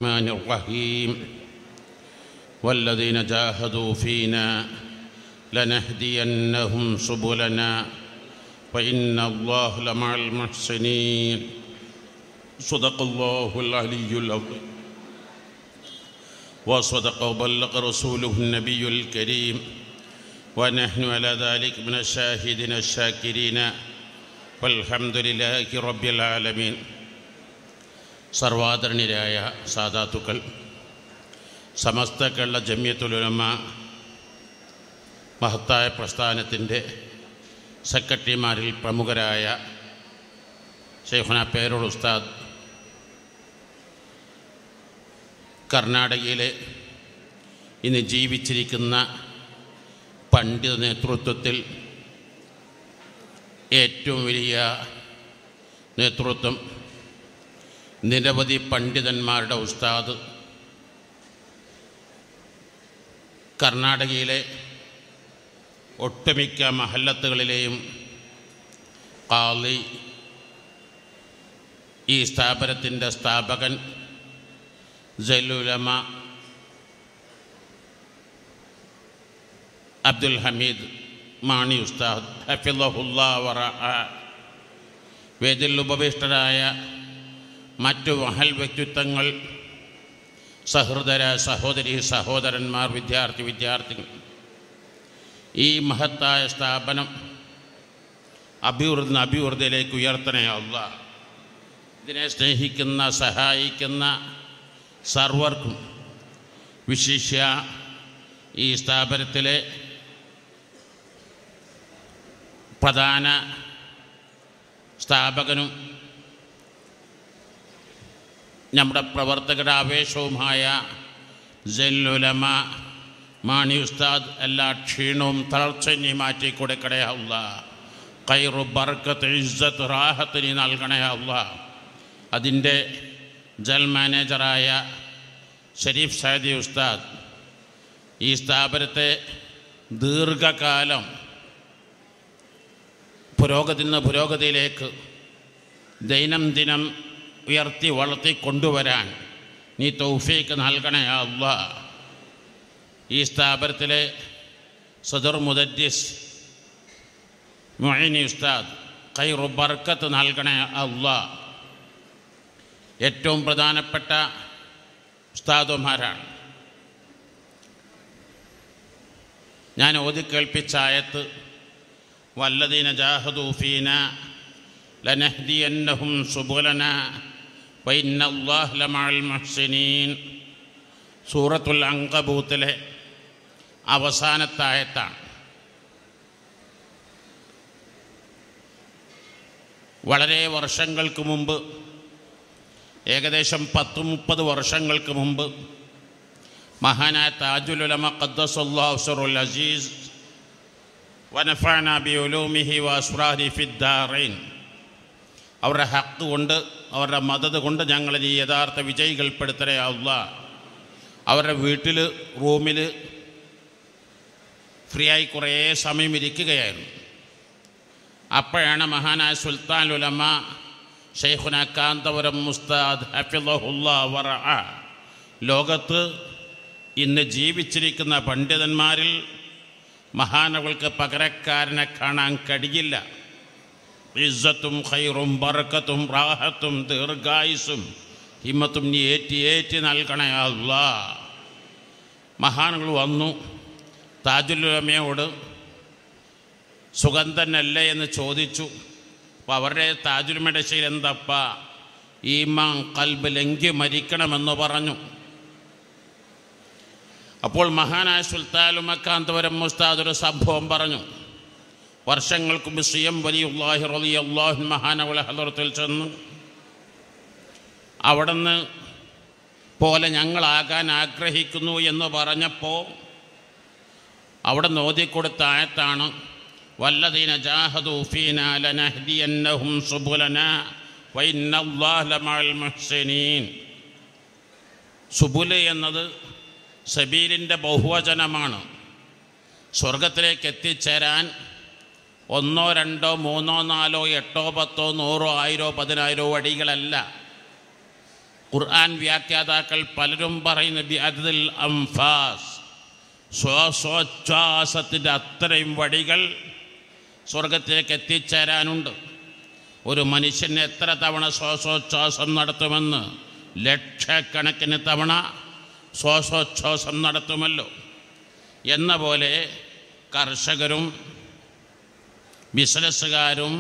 الرحمن الرحيم والذين جاهدوا فينا لنهدينهم سبلنا وإن الله لمع المحسنين صدق الله العلي العظيم وصدق وبلغ رسوله النبي الكريم ونحن على ذلك من الشاهدين الشاكرين والحمد لله رب العالمين സർവാദരണീയരായ സാധാത്തുക്കൾ സമസ്ത കേരള ജമ്യത്തുലമ മഹത്തായ പ്രസ്ഥാനത്തിൻ്റെ സെക്രട്ടറിമാരിൽ പ്രമുഖരായ ഷെയ്ഖുന പേരോൾ ഉസ്താദ് കർണാടകയിലെ ഇന്ന് ജീവിച്ചിരിക്കുന്ന പണ്ഡിത നേതൃത്വത്തിൽ ഏറ്റവും വലിയ നേതൃത്വം നിരവധി പണ്ഡിതന്മാരുടെ ഉസ്താദ് കർണാടകയിലെ ഒട്ടുമിക്ക മഹല്ലത്തുകളിലെയും കാളി ഈ സ്ഥാപനത്തിൻ്റെ സ്ഥാപകൻ ജലുലമ അബ്ദുൽ ഹമീദ് മാണി ഉസ്താദ് ഹഫിള്ളഹുല്ലാ വറ വേദിൽ ഉപവിഷ്ടരായ മറ്റു മഹൽ വ്യക്തിത്വങ്ങൾ സഹൃദര സഹോദരി സഹോദരന്മാർ വിദ്യാർത്ഥി വിദ്യാർത്ഥികൾ ഈ മഹത്തായ സ്ഥാപനം അഭിവൃദ്ധി അഭിവൃദ്ധിയിലേക്ക് ഉയർത്തണേ അല്ല ഇതിനെ സ്നേഹിക്കുന്ന സഹായിക്കുന്ന സർവർക്കും വിശിഷ്യ ഈ സ്ഥാപനത്തിലെ പ്രധാന സ്ഥാപകനും നമ്മുടെ പ്രവർത്തകരുടെ ആവേശവുമായ ജല്ലുലമ മാണി ഉസ്താദ് എല്ലാ ക്ഷീണവും തളർച്ചയും മാറ്റി കൊടുക്കണേ അല്ല കൈറു ബർക്കത്ത് ഇസ്സത്ത് റാഹത്തിന് നൽകണേ അല്ല അതിൻ്റെ ജൽ മാനേജറായ ഷരീഫ് സൈദി ഉസ്താദ് ഈ സ്ഥാപനത്തെ ദീർഘകാലം പുരോഗതി നിന്ന് പുരോഗതിയിലേക്ക് ദൈനംദിനം ഉയർത്തി വളർത്തി കൊണ്ടുവരാൻ നീ തൗഫീക്ക് നൽകണേ അല്ല ഈ സ്ഥാപനത്തിലെ സദർ മുദദ്ദിസ് മൊയ്നി ഉസ്താദ് കൈറു ബർക്കത്ത് നൽകണേ അല്ല ഏറ്റവും പ്രധാനപ്പെട്ട ഉസ്താദുമാരാണ് ഞാൻ ഓതി കേൾപ്പിച്ച ആയത്ത് വല്ലദീന ജാഹദൂഫീന ലനഹ്ദിയന്നഹും സുബുലന വൈനല്ലാഹ് ലമഅൽ മുഹ്സിനീൻ സൂറത്തുൽ അങ്കബൂത്തിലെ അവസാനത്തെ ആയത്താണ് വളരെ വർഷങ്ങൾക്ക് മുമ്പ് ഏകദേശം പത്ത് മുപ്പത് വർഷങ്ങൾക്ക് മുമ്പ് മഹാനായ താജുലുലമ ഖദ്ദസുല്ലാഹുസറുൽ അസീസ് വനഫാന ബി ഉലൂമിഹി വസ്രാഹി ഫിദ്ദാറൈൻ അവരുടെ ഹക്ക് കൊണ്ട് അവരുടെ മദത് കൊണ്ട് ഞങ്ങളെ ഈ യഥാർത്ഥ വിജയികൾപ്പെടുത്തലേ അല്ല അവരുടെ വീട്ടിൽ റൂമിൽ ഫ്രീ ആയി കുറേ സമയം ഇരിക്കുകയായിരുന്നു അപ്പോഴാണ് മഹാനായ സുൽത്താൻ ഉലമ ഷെയ്ഖുന കാന്തപുരം മുസ്താദ് ഹഫിള്ളഹുല്ല വറ ലോകത്ത് ഇന്ന് ജീവിച്ചിരിക്കുന്ന പണ്ഡിതന്മാരിൽ മഹാനവൾക്ക് പകരക്കാരനെ കാണാൻ കഴിയില്ല ഇസ്സത്തും ഖൈറും ബർക്കത്തും റാഹത്തും ദീർഘായുസും ഹിമ്മത്തും നീ ഏറ്റി ഏറ്റി നൽകണേ അല്ല മഹാനുകൾ വന്നു താജുലുലമയോട് സുഗന്ധനല്ലേ എന്ന് ചോദിച്ചു അപ്പോൾ അവരുടെ താജുലുമയുടെ ശൈലി എന്തപ്പ ഈമാൻ കൽബ് ലംഘി മരിക്കണമെന്ന് പറഞ്ഞു അപ്പോൾ മഹാനായ സുൽത്താലുമക്കാന്തപുരം മുസ്താദ് ഒരു സംഭവം പറഞ്ഞു വർഷങ്ങൾക്ക് മുമ്പ് സി എം വലിയുല്ലാഹി റലി അള്ളാഹു മഹാനവള ഹദറത്തിൽ ചെന്ന് അവിടുന്ന് പോലെ ഞങ്ങളാകാൻ ആഗ്രഹിക്കുന്നു എന്ന് പറഞ്ഞപ്പോൾ അവിടെ നോദിക്കൊടുത്ത ആയത്താണ് വല്ലദീന ജാഹദു ഫീന ലനഹ്ദിയന്നഹും സുബുലന വൈനല്ലാഹ് ലമഅൽ മുഹ്സിനീൻ സുബുല് എന്നത് സബീലിൻ്റെ ബഹുവചനമാണ് സ്വർഗത്തിലേക്ക് എത്തിച്ചേരാൻ ഒന്നോ രണ്ടോ മൂന്നോ നാലോ എട്ടോ പത്തോ നൂറോ ആയിരോ പതിനായിരോ വടികളല്ല ഖുർആൻ വ്യാഖ്യാതാക്കൾ പലരും പറയുന്ന ബി അതിൽ അംഫാസ് ശ്വാസോച്ഛ്വാസത്തിൻ്റെ അത്രയും വഴികൾ സ്വർഗത്തിലേക്ക് എത്തിച്ചേരാനുണ്ട് ഒരു മനുഷ്യൻ എത്ര തവണ ശ്വാസോച്ഛ്വാസം നടത്തുമെന്ന് ലക്ഷക്കണക്കിന് തവണ ശ്വാസോച്ഛ്വാസം നടത്തുമല്ലോ എന്ന പോലെ കർഷകരും ബിസിനസ്സുകാരും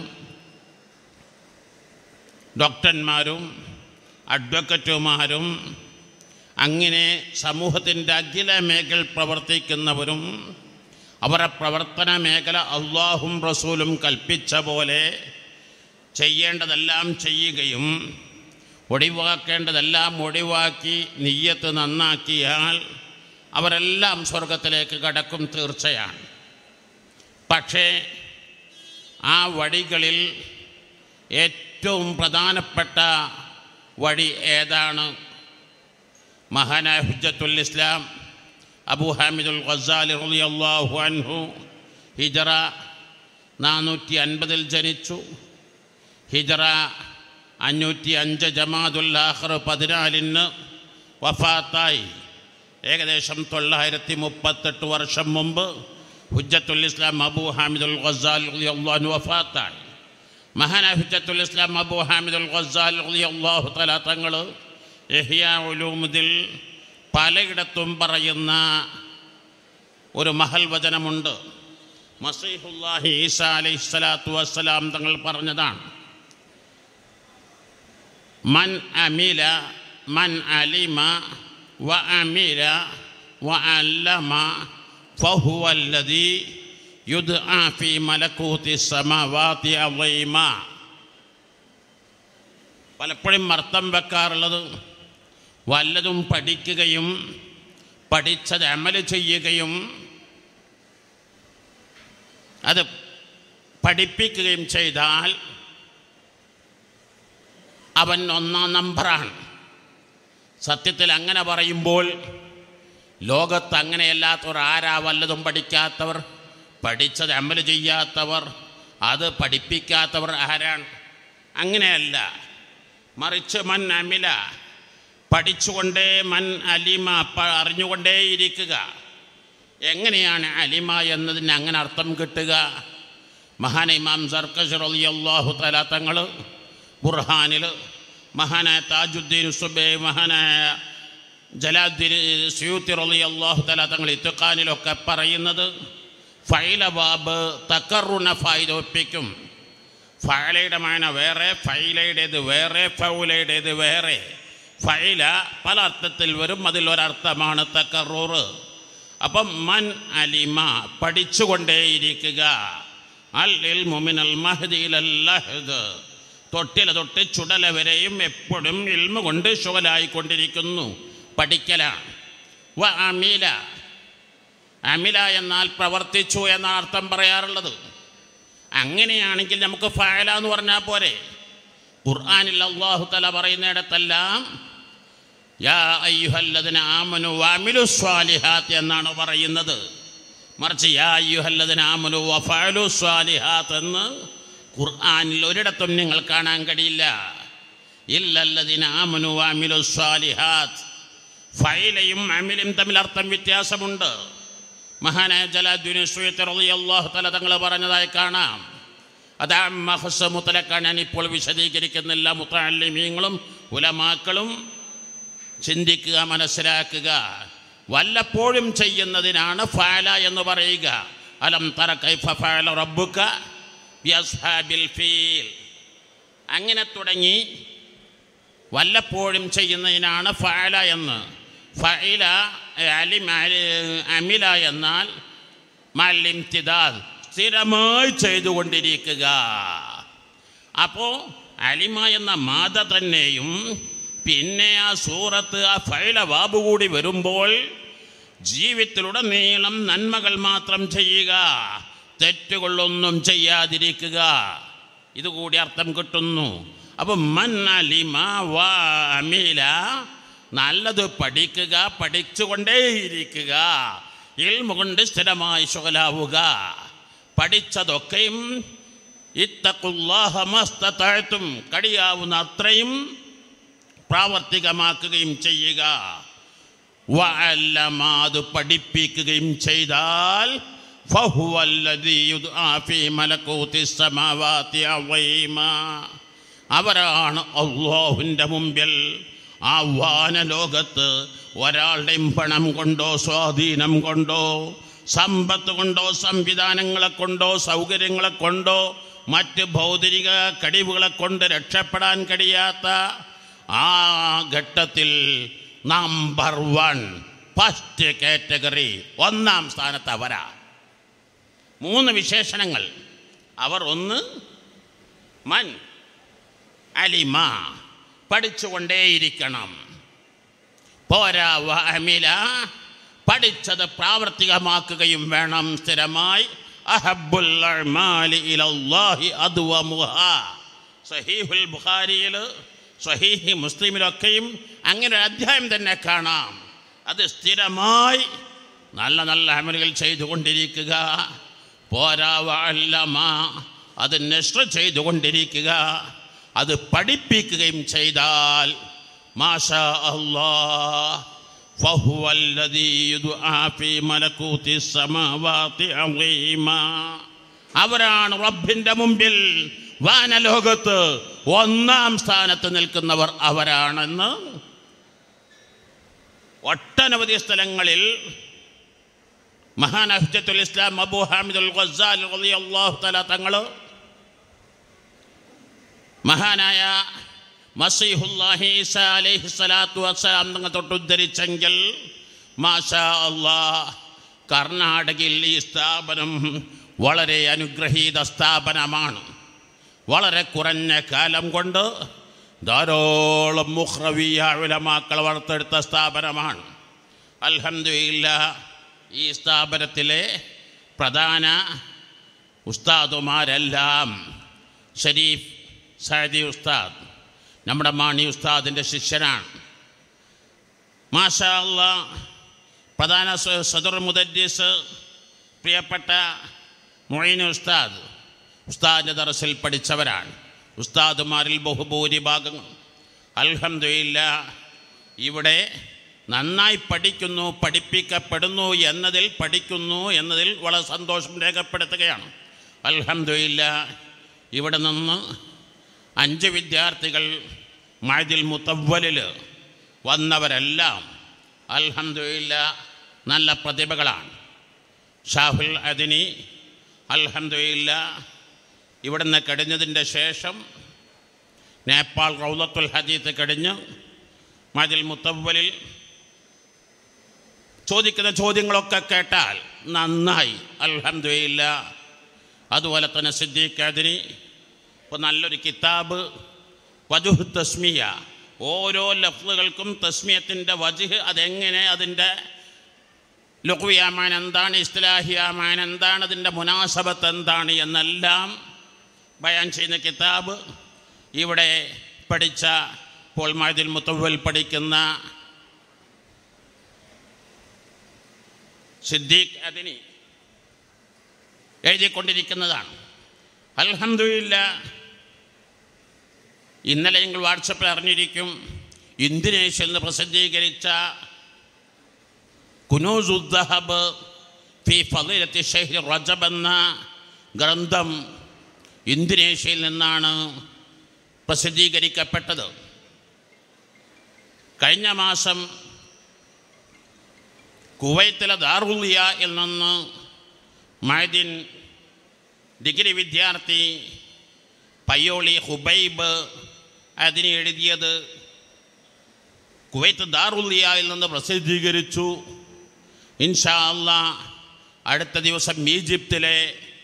ഡോക്ടർമാരും അഡ്വക്കറ്റുമാരും അങ്ങനെ സമൂഹത്തിൻ്റെ അഖില മേഖല പ്രവർത്തിക്കുന്നവരും അവരുടെ പ്രവർത്തന മേഖല അള്ളാഹും റസൂലും കൽപ്പിച്ച പോലെ ചെയ്യേണ്ടതെല്ലാം ചെയ്യുകയും ഒഴിവാക്കേണ്ടതെല്ലാം ഒഴിവാക്കി നെയ്യത്ത് നന്നാക്കിയാൽ അവരെല്ലാം സ്വർഗത്തിലേക്ക് കടക്കും തീർച്ചയാണ് പക്ഷേ ആ വഴികളിൽ ഏറ്റവും പ്രധാനപ്പെട്ട വഴി ഏതാണ് മഹാനായ ഹുജ്ജത്തുൽ ഇസ്ലാം അബു ഹാമിദുൽ ഖസാലി റളിയല്ലാഹു അൻഹു ഹിജറ നാനൂറ്റി അൻപതിൽ ജനിച്ചു ഹിജറ അഞ്ഞൂറ്റി അഞ്ച് ജമാദുൽ ആഖർ പതിനാലിന് വഫാത്തായി ഏകദേശം തൊള്ളായിരത്തി മുപ്പത്തെട്ട് വർഷം മുമ്പ് ഹുജ്ജത്തുൽ ഇസ്ലാം അബു ഹാമിദുൽ ഖസാൽ റളിയല്ലാഹു വഫാത്തായി മഹാനായ ഹുജ്ജത്തുൽ ഇസ്ലാം അബു ഹാമിദുൽ ഖസാൽ റളിയല്ലാഹു തആല തങ്ങൾ ഇഹ്യാ ഉലൂമുദിൽ പലയിടത്തും പറയുന്ന ഒരു മഹൽ വചനമുണ്ട് മസീഹുല്ലാഹി ഈസ അലൈഹി സ്വലാത്തു വസ്സലാം തങ്ങൾ പറഞ്ഞതാണ് മൻ അമില മൻ അലിമ വ അമില വ അല്ലമ ഫഹുവ അല്ലദീ യുദ്ആ ഫീ മലക്കൂത്തി സമാവാതി അവൈമ പലപ്പോഴും അർത്ഥം വെക്കാറുള്ളത് വല്ലതും പഠിക്കുകയും പഠിച്ചത് അമല് ചെയ്യുകയും അത് പഠിപ്പിക്കുകയും ചെയ്താൽ അവൻ ഒന്നാം നമ്പറാണ് സത്യത്തിൽ അങ്ങനെ പറയുമ്പോൾ ലോകത്ത് അങ്ങനെയല്ലാത്തവർ ആരാ വല്ലതും പഠിക്കാത്തവർ പഠിച്ചത് അമല് ചെയ്യാത്തവർ അത് പഠിപ്പിക്കാത്തവർ ആരാണ് അങ്ങനെയല്ല മറിച്ച് മൻ അമില പഠിച്ചുകൊണ്ടേ മൻ അലിമ പ- അറിഞ്ഞുകൊണ്ടേയിരിക്കുക എങ്ങനെയാണ് അലിമ എന്നതിന് അങ്ങനെ അർത്ഥം കിട്ടുക മഹാന ഇമാം സർക്കസ് റളിയല്ലാഹു തആല തങ്ങൾ ബുർഹാനിൽ മഹാനായ താജുദ്ദീൻ സുബൈ മഹാനായ ജലാദ്ദീൻ സയൂത്തി റളിയല്ലാഹു തആല തങ്ങൾ ഇത്തുഖാനിലൊക്കെ പറയുന്നത് ഫൈല ബാബ് തക്കറുണ ഫായിദ ഒപ്പിക്കും ഫയലയുടെ മാന വേറെ ഫൈലയുടേത് വേറെ ഫൗലയുടേത് വേറെ ഫൈല പല അർത്ഥത്തിൽ വരും അതിലൊരർത്ഥമാണ് തക്കറൂറ് അപ്പം മൻ അലിമ പഠിച്ചുകൊണ്ടേയിരിക്കുക അൽ ഇൽമുമിനൽ മഹദിയിലല്ലഹദ് തൊട്ടില തൊട്ട് ചുടല വരെയും എപ്പോഴും ഇൽമ കൊണ്ട് ശുവലായിക്കൊണ്ടിരിക്കുന്നു പഠിക്കലാണ് വ അമീല അമില എന്നാൽ പ്രവർത്തിച്ചു എന്നാണ് അർത്ഥം പറയാറുള്ളത് അങ്ങനെയാണെങ്കിൽ നമുക്ക് ഫയല എന്ന് പറഞ്ഞാൽ പോരെ ഖുർആാനിൽ അള്ളാഹു തല പറയുന്നിടത്തെല്ലാം യാ അയ്യുഹല്ലദിന ആമനു വാമിലു സ്വാലിഹാത്ത് എന്നാണ് പറയുന്നത് മറിച്ച് യാ അയ്യുഹല്ലദിന ആമനു വഫാലു സ്വാലിഹാത്ത് എന്ന് ഖുർആാനിൽ ഒരിടത്തും നിങ്ങൾ കാണാൻ കഴിയില്ല ഇല്ലല്ലദിന ആമനു വാമിലു സ്വാലിഹാത്ത് ഫൈലയും അമിലും തമ്മിൽ അർത്ഥം വ്യത്യാസമുണ്ട് മഹാനായ ജലാദ്ദീൻ സുയത്ത് റളിയല്ലാഹു തആല തങ്ങൾ പറഞ്ഞതായി കാണാം അത് മഹസ് മുത്തലക്കാണ് ഞാൻ ഇപ്പോൾ വിശദീകരിക്കുന്നില്ല മുത്തല്ലിമീങ്ങളും ഉലമാക്കളും ചിന്തിക്കുക മനസ്സിലാക്കുക വല്ലപ്പോഴും ചെയ്യുന്നതിനാണ് ഫാല എന്ന് പറയുക അലം തറ കൈഫ ഫഅല റബ്ബുക ബിഅസ്ഹാബിൽ ഫീൽ അങ്ങനെ തുടങ്ങി വല്ലപ്പോഴും ചെയ്യുന്നതിനാണ് ഫഅല എന്ന് ഫഇല അലിം അമില എന്നാൽ മലിംതിദാൽ സ്ഥിരമായി ചെയ്തുകൊണ്ടിരിക്കുക അപ്പോൾ അലിമ എന്ന മാത തന്നെയും പിന്നെ ആ സൂറത്ത് ആ ഫൈല വാബ് കൂടി വരുമ്പോൾ ജീവിതത്തിലുടനീളം നന്മകൾ മാത്രം ചെയ്യുക തെറ്റുകളൊന്നും ചെയ്യാതിരിക്കുക ഇതുകൂടി അർത്ഥം കിട്ടുന്നു അപ്പം മൻ അലിമ വ അമീല നല്ലത് പഠിക്കുക പഠിച്ചുകൊണ്ടേയിരിക്കുക ഇൽമ കൊണ്ട് സ്ഥിരമായി ശുഗലാവുക പഠിച്ചതൊക്കെയും ഇത്തക്കുല്ലാഹ മസ്തത്താഴ്ത്തും കഴിയാവുന്ന അത്രയും പ്രാവർത്തികമാക്കുകയും ചെയ്യുക വഅല്ലമ അത് പഠിപ്പിക്കുകയും ചെയ്താൽ فهو الذي يدعى في ملكوت السماوات عظيما അവരാണ് അള്ളാഹുവിൻ്റെ മുമ്പിൽ ആ വാനലോകത്ത് ഒരാളുടെയും പണം കൊണ്ടോ സ്വാധീനം കൊണ്ടോ സമ്പത്ത് കൊണ്ടോ സംവിധാനങ്ങളെ കൊണ്ടോ സൗകര്യങ്ങളെ കൊണ്ടോ മറ്റ് ഭൗതിക കഴിവുകളെ കൊണ്ട് രക്ഷപ്പെടാൻ കഴിയാത്ത ആ ഘട്ടത്തിൽ നമ്പർ വൺ ഫസ്റ്റ് കാറ്റഗറി ഒന്നാം സ്ഥാനത്ത് അവരാ മൂന്ന് വിശേഷണങ്ങൾ അവർ ഒന്ന് മൻ അലിമ പഠിച്ചുകൊണ്ടേയിരിക്കണം പോരാ വഅമില പഠിച്ചത് പ്രാവർത്തികമാക്കുകയും വേണം സ്ഥിരമായി അഹബ്ബുൽ അഅ്മാലി ഇലല്ലാഹി അദ്വമുഹാ സഹീഹുൽ ബുഖാരിയിൽ സഹീഹി മുസ്ലിമിലൊക്കെയും അങ്ങനെ ഒരു അധ്യായം തന്നെ കാണാം അത് സ്ഥിരമായി നല്ല നല്ല അമലുകൾ ചെയ്തുകൊണ്ടിരിക്കുക പോരാ വഅല്ലമ അത് നഷ്ർ ചെയ്തുകൊണ്ടിരിക്കുക അത് പഠിപ്പിക്കുകയും ചെയ്താൽ മാഷാ അല്ലാഹ് فهو الذي يدعى في ملكوت السماوات عظيما അവരാണ് റബ്ബിന്റെ മുമ്പിൽ വാനലോകത്ത് ഒന്നാം സ്ഥാനത്ത് നിൽക്കുന്നവർ അവരാണെന്ന് ഒട്ടനവധി സ്ഥലങ്ങളിൽ മഹാൻ അഹ്ജത്തുൽ ഇസ്ലാം അബു ഹാമിദുൽ ഖസാൽ റളിയല്ലാഹു തആല തങ്ങൾ മഹാനായ മസീഹുല്ലാഹി ഈസ അലൈഹി സ്വലാത്തു വസ്സലാം തങ്ങൾ തൊട്ട് ഉദ്ധരിച്ചെങ്കിൽ മാഷാ അല്ലാ കർണാടകയിൽ ഈ സ്ഥാപനം വളരെ അനുഗ്രഹീത സ്ഥാപനമാണ് വളരെ കുറഞ്ഞ കാലം കൊണ്ട് ധാരാളം മുഹ്രവിയ ഉലമാക്കൾ വളർത്തെടുത്ത സ്ഥാപനമാണ് അൽഹംദുലില്ല ഈ സ്ഥാപനത്തിലെ പ്രധാന ഉസ്താദുമാരെല്ലാം ഷരീഫ് സഅദി ഉസ്താദ് നമ്മുടെ മാണി ഉസ്താദിൻ്റെ ശിഷ്യനാണ് മാഷാ അല്ലാ പ്രധാന സ- സദർ മുദരീസ് പ്രിയപ്പെട്ട മൊയ്ന ഉസ്താദ് ഉസ്താദിൻ്റെ ദറസിൽ പഠിച്ചവരാണ് ഉസ്താദുമാരിൽ ബഹുഭൂരിഭാഗം അൽഹംദുലില്ല ഇവിടെ നന്നായി പഠിക്കുന്നു പഠിപ്പിക്കപ്പെടുന്നു എന്നതിൽ പഠിക്കുന്നു എന്നതിൽ വളരെ സന്തോഷം രേഖപ്പെടുത്തുകയാണ് അൽഹംദുലില്ല ഇവിടെ നിന്ന് അഞ്ച് വിദ്യാർത്ഥികൾ മഴതിൽ മുത്തവ്വലിൽ വന്നവരെല്ലാം അൽഹംദുലില്ല നല്ല പ്രതിഭകളാണ് ഷാഹുൽ അദിനി അൽഹംദുലില്ല ഇവിടുന്ന് കഴിഞ്ഞതിൻ്റെ ശേഷം നേപ്പാൾ റൗലത്തുൽ ഹദീത്ത് കഴിഞ്ഞ് മതിൽ മുത്തവ്വലിൽ ചോദിക്കുന്ന ചോദ്യങ്ങളൊക്കെ കേട്ടാൽ നന്നായി അൽഹംദുലില്ല അതുപോലെ തന്നെ സിദ്ദീഖ് അദിനി ഇപ്പോൾ നല്ലൊരു കിതാബ് വജുഹ് തസ്മിയ ഓരോ ലഫ്ലുകൾക്കും തസ്മിയത്തിൻ്റെ വജുഹ് അതെങ്ങനെ അതിൻ്റെ ലുഖ്വിയാമാൻ എന്താണ് ഇസ്ലാഹിയാമാൻ എന്താണ് അതിൻ്റെ മുനാസബത്ത് എന്താണ് എന്നെല്ലാം ബയാൻ ചെയ്യുന്ന കിതാബ് ഇവിടെ പഠിച്ച പോൾ മഹദിൽ മുത്തവൽ പഠിക്കുന്ന സിദ്ദീഖ് അതിനി എഴുതിക്കൊണ്ടിരിക്കുന്നതാണ് അൽഹംദുലില്ല ഇന്നലെ നിങ്ങൾ വാട്സപ്പിൽ അറിഞ്ഞിരിക്കും ഇന്ത്യനേഷ്യയിൽ നിന്ന് പ്രസിദ്ധീകരിച്ച കുനൂസുദ്ദഹബ് ഫി ഫളിലത്തി ഷെഹ്രി റജബ് എന്ന ഗ്രന്ഥം ഇന്തോനേഷ്യയിൽ നിന്നാണ് പ്രസിദ്ധീകരിക്കപ്പെട്ടത് കഴിഞ്ഞ മാസം കുവൈത്തിലെ ദാറുലിയയിൽ നിന്ന് മൈദിൻ ഡിഗ്രി വിദ്യാർത്ഥി പയ്യോളി ഹുബൈബ് അതിന് എഴുതിയത് കുവൈത്ത് ദാറുലിയയിൽ നിന്ന് പ്രസിദ്ധീകരിച്ചു ഇൻഷാ അല്ലാ അടുത്ത ദിവസം ഈജിപ്തിലെ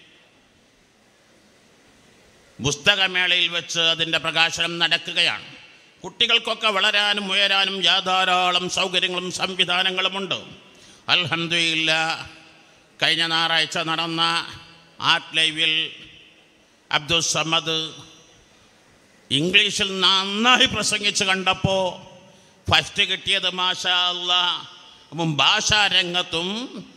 പുസ്തകമേളയിൽ വെച്ച് അതിൻ്റെ പ്രകാശനം നടക്കുകയാണ് കുട്ടികൾക്കൊക്കെ വളരാനും ഉയരാനും യാധാരാളം സൗകര്യങ്ങളും സംവിധാനങ്ങളുമുണ്ട് അൽഹംദുലില്ല കഴിഞ്ഞ ഞായറാഴ്ച നടന്ന ആർട്ട് ലൈവിൽ അബ്ദുൽ സമദ് ഇംഗ്ലീഷിൽ നന്നായി പ്രസംഗിച്ച് കണ്ടപ്പോൾ ഫസ്റ്റ് കിട്ടിയത് മാഷാ അല്ലാ അപ്പം ഭാഷാരംഗത്തും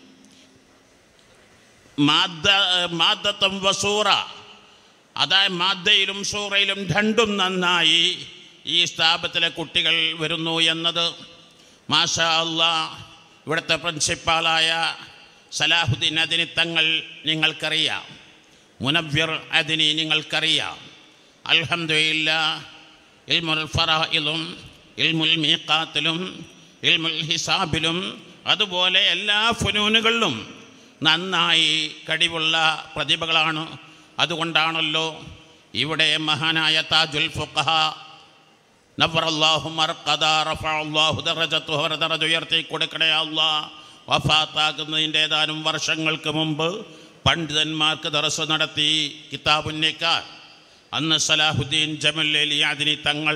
മാദ്ദ മാദ്ദത്തും വസൂറ അതായത് മാദ്ദയിലും സൂറയിലും രണ്ടും നന്നായി ഈ സ്ഥാപനത്തിലെ കുട്ടികൾ വരുന്നു എന്നത് മാഷാ അല്ലാ ഇവിടുത്തെ പ്രിൻസിപ്പാളായ സലാഹുദ്ദീൻ അതിനി തങ്ങൾ നിങ്ങൾക്കറിയാം മുനവ്യർ അതിനി നിങ്ങൾക്കറിയാം അൽഹംദുലില്ല ഇൽമുൽ ഫറായിലും ഇൽമുൽ മീഖാത്തിലും ഇൽമുൽ ഹിസാബിലും അതുപോലെ എല്ലാ ഫുനൂനുകളിലും നന്നായി കഴിവുള്ള പ്രതിഭകളാണ് അതുകൊണ്ടാണല്ലോ ഇവിടെ മഹാനായ താജുൽ ഫുഖഹ നവറല്ലാഹു മർഖദ റഫഅല്ലാഹു ദറജത്തുഹു അവരുടെ ദറജ ഉയർത്തി കൊടുക്കണേ അല്ലാ വഫാത്താകുന്നതിൻ്റെ ഏതാനും വർഷങ്ങൾക്ക് മുമ്പ് പണ്ഡിതന്മാർക്ക് ദറസ് നടത്തി കിതാബുന്നിക്കാർ അന്ന് സലാഹുദ്ദീൻ ജമല്ലിയാദിനി തങ്ങൾ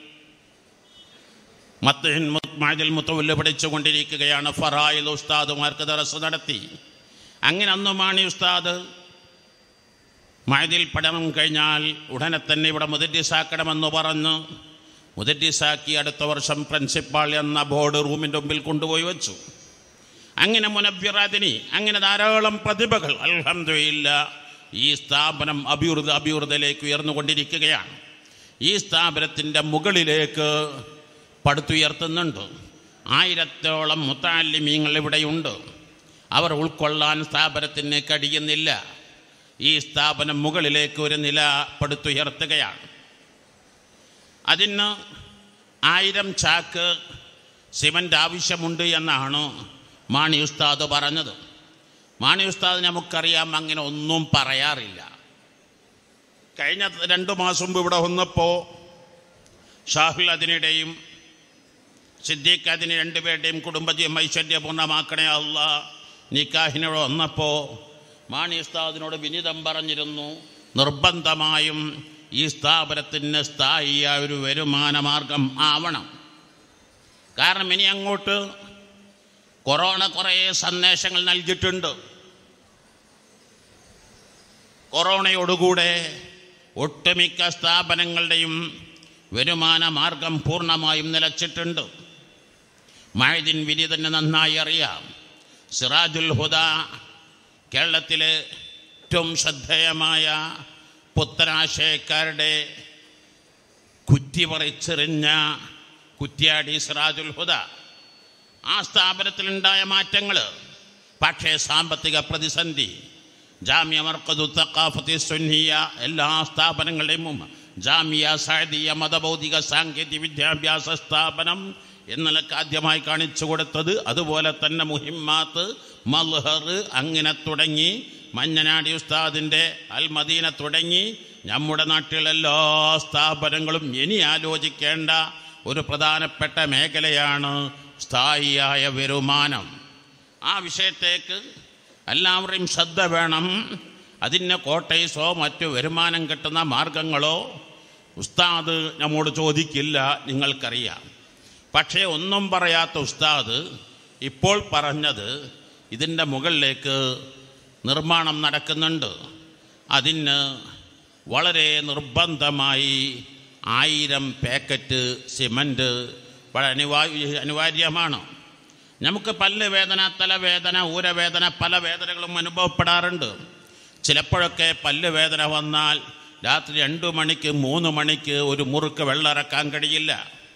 മത്തഹിൻ മാജിൽ മുത്തവല്ല് പഠിച്ചുകൊണ്ടിരിക്കുകയാണ് ഫറായിൽ ഉസ്താദുമാർക്ക് ദറസ് നടത്തി അങ്ങനെ അന്ന് മാണി ഉസ്താദ് മഴതിൽ പഠനം കഴിഞ്ഞാൽ ഉടനെ തന്നെ ഇവിടെ മുദറ്റിസാക്കണമെന്ന് പറഞ്ഞ് മുദറ്റിസാക്കി അടുത്ത വർഷം പ്രിൻസിപ്പാൾ എന്ന ബോർഡ് റൂമിൻ്റെ മുമ്പിൽ കൊണ്ടുപോയി വെച്ചു അങ്ങനെ മുനവ്യറാദിനി അങ്ങനെ ധാരാളം പ്രതിഭകൾ അൽഹംദുലില്ല ഈ സ്ഥാപനം അഭിവൃദ്ധി അഭിവൃദ്ധിയിലേക്ക് ഉയർന്നുകൊണ്ടിരിക്കുകയാണ് ഈ സ്ഥാപനത്തിൻ്റെ മുകളിലേക്ക് പടുത്തുയർത്തുന്നുണ്ട് ആയിരത്തോളം മുത്താലിമീങ്ങൾ ഇവിടെയുണ്ട് അവർ ഉൾക്കൊള്ളാൻ സ്ഥാപനത്തിന് കഴിയുന്നില്ല ഈ സ്ഥാപനം മുകളിലേക്ക് ഒരു നില പടുത്തുയർത്തുകയാണ് അതിന് ആയിരം ചാക്ക് സിമൻ്റ് ആവശ്യമുണ്ട് എന്നാണ് മാണി ഉസ്താദ് പറഞ്ഞത് മാണി ഉസ്താദ് നമുക്കറിയാം അങ്ങനെ ഒന്നും പറയാറില്ല കഴിഞ്ഞ രണ്ട് മാസം മുമ്പ് ഇവിടെ വന്നപ്പോൾ ഷാഹുൽ അതിനിടെയും സിദ്ദീഖ് അതിന് രണ്ടുപേരുടെയും കുടുംബജീവം ഐശ്വര്യപൂർണ്ണമാക്കണേ അല്ല നിക്കാഹിനോട് വന്നപ്പോൾ മാണി ഉസ്താദിനോട് വിനിതം പറഞ്ഞിരുന്നു നിർബന്ധമായും ഈ സ്ഥാപനത്തിന് സ്ഥായിയായ ഒരു വരുമാന മാർഗം ആവണം കാരണം ഇനി അങ്ങോട്ട് കൊറോണ കുറേ സന്ദേശങ്ങൾ നൽകിയിട്ടുണ്ട് കൊറോണയോടുകൂടെ ഒട്ടുമിക്ക സ്ഥാപനങ്ങളുടെയും വരുമാന മാർഗം പൂർണ്ണമായും നിലച്ചിട്ടുണ്ട് മഴദിൻ വിധി തന്നെ നന്നായി അറിയാം സിറാജുൽ ഹുദ കേരളത്തിലെ ഏറ്റവും ശ്രദ്ധേയമായ പുത്തനാശയക്കാരുടെ കുറ്റി പറിച്ചെറിഞ്ഞ കുറ്റ്യാടി സിറാജുൽ ഹുദ ആ സ്ഥാപനത്തിലുണ്ടായ മാറ്റങ്ങൾ പക്ഷേ സാമ്പത്തിക പ്രതിസന്ധി ജാമ്യ മർക്കദു തക്കാഫത്തി സുന്നിയ എല്ലാ സ്ഥാപനങ്ങളുടെയും മുമ്പ് ജാമ്യ സാദിയ മതഭൗതിക സാങ്കേതിക വിദ്യാഭ്യാസ സ്ഥാപനം എന്നൊക്കെ ആദ്യമായി കാണിച്ചു കൊടുത്തത് അതുപോലെ തന്നെ മുഹിമ്മാത്ത് മൽഹർ അങ്ങനെ തുടങ്ങി മഞ്ഞനാടി ഉസ്താദിൻ്റെ അൽ മദീന തുടങ്ങി നമ്മുടെ നാട്ടിലെ എല്ലാ സ്ഥാപനങ്ങളും ഇനി ആലോചിക്കേണ്ട ഒരു പ്രധാനപ്പെട്ട മേഖലയാണ് സ്ഥായിയായ വരുമാനം ആ വിഷയത്തേക്ക് എല്ലാവരുടെയും ശ്രദ്ധ വേണം അതിന് കോട്ടേഴ്സോ മറ്റു വരുമാനം കിട്ടുന്ന മാർഗങ്ങളോ ഉസ്താദ് നമ്മോട് ചോദിക്കില്ല നിങ്ങൾക്കറിയാം പക്ഷേ ഒന്നും പറയാത്ത ഉസ്താദ് ഇപ്പോൾ പറഞ്ഞത് ഇതിൻ്റെ മുകളിലേക്ക് നിർമ്മാണം നടക്കുന്നുണ്ട് അതിന് വളരെ നിർബന്ധമായി ആയിരം പാക്കറ്റ് സിമൻറ്റ് വളരെ അനിവാര്യ അനിവാര്യമാണ് നമുക്ക് പല്ല് വേദന തലവേദന ഊരവേദന പല വേദനകളും അനുഭവപ്പെടാറുണ്ട് ചിലപ്പോഴൊക്കെ പല്ല് വേദന വന്നാൽ രാത്രി രണ്ടു മണിക്ക് മൂന്ന് മണിക്ക് ഒരു മുറുക്ക് വെള്ളം ഇറക്കാൻ കഴിയില്ല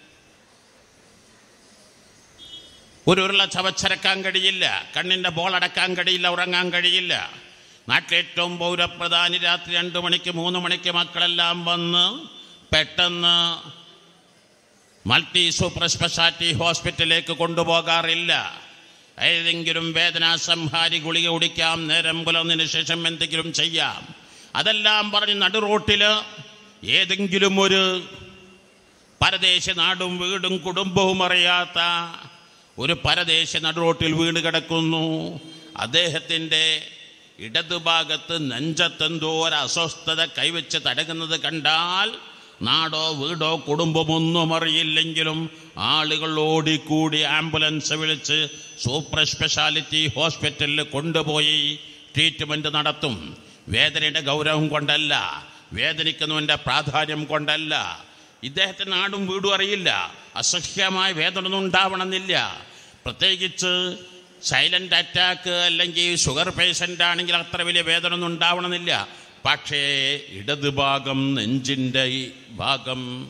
ഒരു ഉരുള ചവച്ചരക്കാൻ കഴിയില്ല കണ്ണിൻ്റെ ബോൾ അടക്കാൻ കഴിയില്ല ഉറങ്ങാൻ കഴിയില്ല നാട്ടിലേറ്റവും പൗരപ്രധാനി രാത്രി രണ്ട് മണിക്ക് മൂന്ന് മണിക്ക് മക്കളെല്ലാം വന്ന് പെട്ടെന്ന് മൾട്ടി സൂപ്പർ സ്പെഷ്യാലിറ്റി ഹോസ്പിറ്റലിലേക്ക് കൊണ്ടുപോകാറില്ല ഏതെങ്കിലും വേദനാ സംഹാരി ഗുളിക കുടിക്കാം നേരം പുലർന്നതിന് ശേഷം എന്തെങ്കിലും ചെയ്യാം അതെല്ലാം പറഞ്ഞ് നടുറോട്ടിൽ ഏതെങ്കിലും ഒരു പരദേശ നാടും വീടും കുടുംബവും അറിയാത്ത ഒരു പരദേശ നടുറോട്ടിൽ വീണ് കിടക്കുന്നു അദ്ദേഹത്തിൻ്റെ ഇടതുഭാഗത്ത് നെഞ്ചത്തെന്തോ ഒരു അസ്വസ്ഥത കൈവച്ച് തടകുന്നത് കണ്ടാൽ നാടോ വീടോ കുടുംബമൊന്നും അറിയില്ലെങ്കിലും ആളുകൾ ഓടിക്കൂടി ആംബുലൻസ് വിളിച്ച് സൂപ്പർ സ്പെഷ്യാലിറ്റി ഹോസ്പിറ്റലിൽ കൊണ്ടുപോയി ട്രീറ്റ്മെൻറ്റ് നടത്തും വേദനയുടെ ഗൗരവം കൊണ്ടല്ല വേദനിക്കുന്നവൻ്റെ പ്രാധാന്യം കൊണ്ടല്ല ഇദ്ദേഹത്തിന് നാടും വീടും അറിയില്ല അസഹ്യമായ വേദന ഒന്നും ഉണ്ടാവണമെന്നില്ല പ്രത്യേകിച്ച് സൈലൻ്റ് അറ്റാക്ക് അല്ലെങ്കിൽ ഷുഗർ പേഷ്യൻ്റ് ആണെങ്കിൽ അത്ര വലിയ വേദന ഒന്നും ഉണ്ടാവണമെന്നില്ല പക്ഷേ ഇടത് ഭാഗം നെഞ്ചിൻ്റെ ഈ ഭാഗം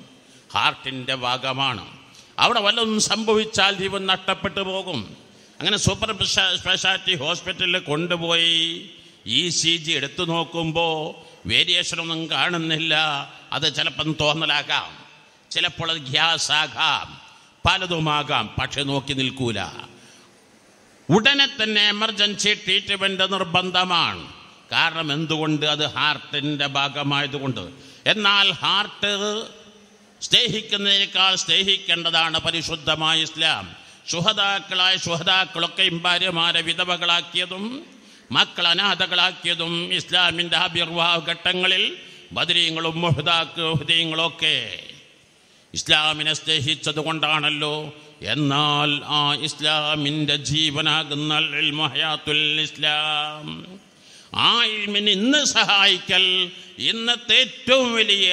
ഹാർട്ടിൻ്റെ ഭാഗമാണ് അവിടെ വല്ലതും സംഭവിച്ചാൽ ജീവൻ നഷ്ടപ്പെട്ടു പോകും അങ്ങനെ സൂപ്പർ സ്പെഷ്യ- സ്പെഷ്യാലിറ്റി ഹോസ്പിറ്റലിൽ കൊണ്ടുപോയി ഇ സി ജി എടുത്തു നോക്കുമ്പോൾ വേരിയേഷനൊന്നും കാണുന്നില്ല അത് ചിലപ്പം തോന്നലാകാം ചിലപ്പോൾ അത് ഗ്യാസ് ആകാം പലതുമാകാം പക്ഷെ നോക്കി നിൽക്കൂല ഉടനെ തന്നെ എമർജൻസി ട്രീറ്റ്മെന്റ് നിർബന്ധമാണ് കാരണം എന്തുകൊണ്ട് അത് ഹാർട്ടിൻ്റെ ഭാഗമായതുകൊണ്ട് എന്നാൽ ഹാർട്ട് സ്നേഹിക്കുന്നതിനേക്കാൾ സ്നേഹിക്കേണ്ടതാണ് പരിശുദ്ധമായ ഇസ്ലാം ശുഹതാക്കളായ ശുഹതാക്കളൊക്കെയും ഭാര്യമാരെ വിധവകളാക്കിയതും മക്കൾ അനാഥകളാക്കിയതും ഇസ്ലാമിൻ്റെ ആവിർവാഹ ഘട്ടങ്ങളിൽ ബദരീങ്ങളും മുഹദാക്കും ഒക്കെ ഇസ്ലാമിനെ സ്നേഹിച്ചത് കൊണ്ടാണല്ലോ എന്നാൽ ആ ഇസ്ലാമിൻ്റെ ജീവനാകുന്ന ഇൽമു ഹയാത്തുൽ ഇസ്ലാം ആ ഇൽമിന് ഇന്ന് സഹായിക്കൽ ഇന്നത്തെ ഏറ്റവും വലിയ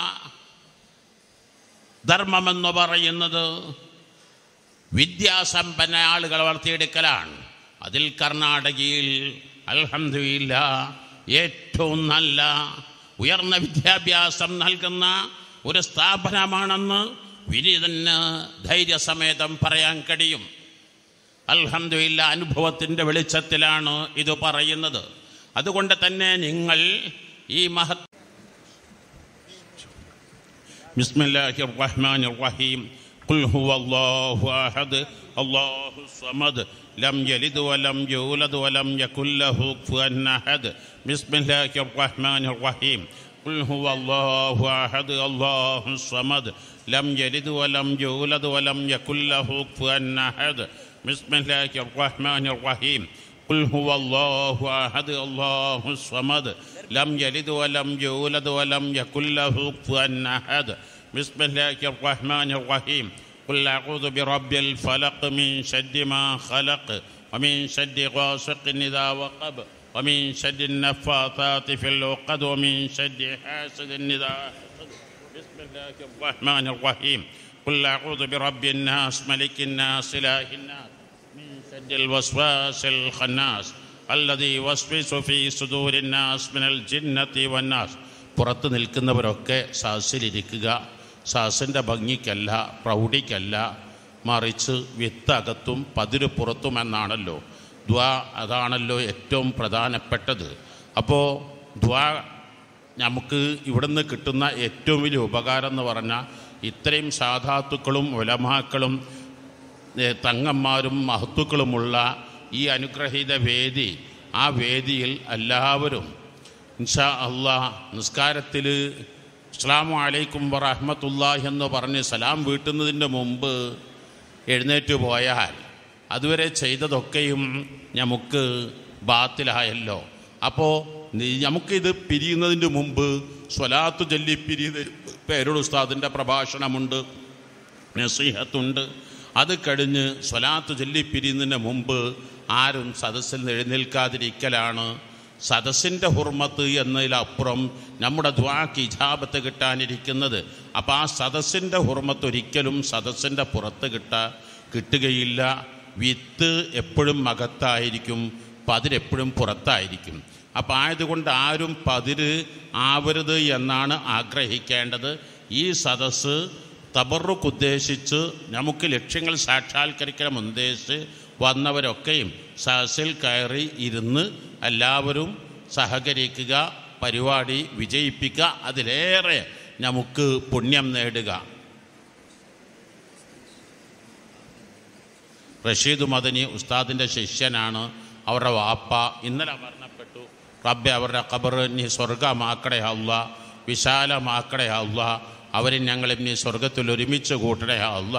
ധർമ്മമെന്ന് പറയുന്നത് വിദ്യാസമ്പന്ന ആളുകൾ വളർത്തിയെടുക്കലാണ് അതിൽ കർണാടകയിൽ അൽഹംദുലില്ല ഏറ്റവും നല്ല ഉയർന്ന വിദ്യാഭ്യാസം നൽകുന്ന ഒരു സ്ഥാപനമാണെന്ന് വിനീതന് ധൈര്യസമേതം പറയാൻ കഴിയും അൽഹംദുലില്ല അനുഭവത്തിൻ്റെ വെളിച്ചത്തിലാണ് ഇത് പറയുന്നത് അതുകൊണ്ട് തന്നെ നിങ്ങൾ ഈ മഹത് بسم الله الرحمن الرحيم قل هو الله احد الله الصمد لم يلد ولم يولد ولم يكن له كفوا احد بسم الله الرحمن الرحيم قل هو الله احد الله الصمد لم يلد ولم يولد ولم يكن له كفوا احد بسم الله الرحمن الرحيم قل هو الله احد الله الصمد لم يلد ولم يولد ولم يكن له كفوا احد بسم الله الرحمن الرحيم قل اعوذ برب الفلق من شد ما خلق ومن شد غاسق اذا وقب ومن شد النفاثات في العقد ومن شد حاسد اذا حسد بسم الله الرحمن الرحيم قل اعوذ برب الناس ملك الناس اله الناس من شد الوسواس الخناس الذي يوسوس في صدور الناس من الجنة والناس പുറത്ത് നിൽക്കുന്നവരൊക്കെ സഹസിലിരിക്കുക സഹസിൻ്റെ ഭംഗിക്കല്ല പ്രൗഢിക്കല്ല മറിച്ച് വിത്തകത്തും പതിര് പുറത്തും എന്നാണല്ലോ ദ്വാ അതാണല്ലോ ഏറ്റവും പ്രധാനപ്പെട്ടത് അപ്പോൾ ദ്വാ നമുക്ക് ഇവിടുന്ന് കിട്ടുന്ന ഏറ്റവും വലിയ ഉപകാരം എന്ന് പറഞ്ഞാൽ ഇത്രയും സാധാത്തുക്കളും ഉലമാക്കളും ഏ, തങ്ങന്മാരും മഹത്തുക്കളുമുള്ള ഈ അനുഗ്രഹീത വേദി ആ വേദിയിൽ എല്ലാവരും ഇൻഷാ അള്ളാ നിസ്കാരത്തിൽ അസ്സാം വലൈക്കും വറഹമത്തുള്ള എന്ന് പറഞ്ഞ് സലാം വീട്ടുന്നതിൻ്റെ മുമ്പ് എഴുന്നേറ്റ് പോയാൽ അതുവരെ ചെയ്തതൊക്കെയും നമുക്ക് ബാത്തിലായല്ലോ അപ്പോൾ നമുക്കിത് പിരിയുന്നതിൻ്റെ മുമ്പ് സ്വലാത്ത് ചൊല്ലി പിരിയുന്ന പേരോട് ഉസ്താദിൻ്റെ പ്രഭാഷണമുണ്ട് നസീഹത്തുണ്ട് അത് കഴിഞ്ഞ് സ്വലാത്ത് ചൊല്ലിപ്പിരിയുന്നതിന് മുമ്പ് ആരും സദസ്സിൽ നിന്ന് എഴുന്നേൽക്കാതിരിക്കലാണ് സദസ്സിൻ്റെ ഹുർമത്ത് എന്നതിലപ്പുറം നമ്മുടെ ദ്വാക്ക് ഇജാബത്ത് കിട്ടാനിരിക്കുന്നത് അപ്പോൾ ആ സദസ്സിൻ്റെ ഹുർമത്ത് ഒരിക്കലും സദസ്സിൻ്റെ പുറത്ത് കിട്ടാ കിട്ടുകയില്ല വിത്ത് എപ്പോഴും അകത്തായിരിക്കും പതിരെപ്പോഴും പുറത്തായിരിക്കും അപ്പം ആയതുകൊണ്ട് ആരും പതിര് ആവരുത് എന്നാണ് ആഗ്രഹിക്കേണ്ടത് ഈ സദസ്സ് തബറുക്ക് ഉദ്ദേശിച്ച് നമുക്ക് ലക്ഷ്യങ്ങൾ സാക്ഷാത്കരിക്കണം ഉദ്ദേശിച്ച് വന്നവരൊക്കെയും സദസ്സിൽ കയറി ഇരുന്ന് എല്ലാവരും സഹകരിക്കുക പരിപാടി വിജയിപ്പിക്കുക അതിലേറെ നമുക്ക് പുണ്യം നേടുക റഷീദ് മദനി ഉസ്താദിൻ്റെ ശിഷ്യനാണ് അവരുടെ വാപ്പ ഇന്നലെ മരണപ്പെട്ടു റബ്ബെ അവരുടെ ഖബർ നീ സ്വർഗമാക്കടേ അല്ല വിശാലമാക്കടേ അല്ല അവരെ ഞങ്ങളെ നീ സ്വർഗത്തിൽ ഒരുമിച്ച് കൂട്ടടേ അല്ല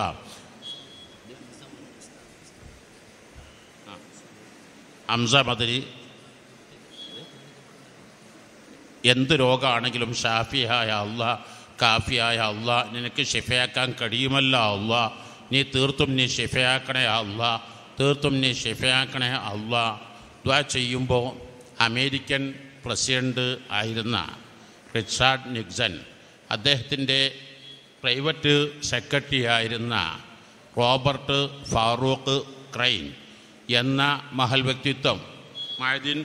ഹംസ മദനി എന്ത് രോഗമാണെങ്കിലും ഷാഫിയായ അല്ല കാഫിയായ അല്ല നിനക്ക് ഷിഫയാക്കാൻ കഴിയുമല്ല അല്ല നീ തീർത്തും നീ ഷിഫയാക്കണേ അല്ല തീർത്തും നീ ഷിഫയാക്കണേ അല്ല ദ്വാ ചെയ്യുമ്പോൾ അമേരിക്കൻ പ്രസിഡന്റ് ആയിരുന്ന റിച്ചാർഡ് നിക്സൺ അദ്ദേഹത്തിൻ്റെ പ്രൈവറ്റ് സെക്രട്ടറി ആയിരുന്ന റോബർട്ട് ഫാറൂഖ് ക്രൈൻ എന്ന മഹൽ വ്യക്തിത്വം മഴദിൻ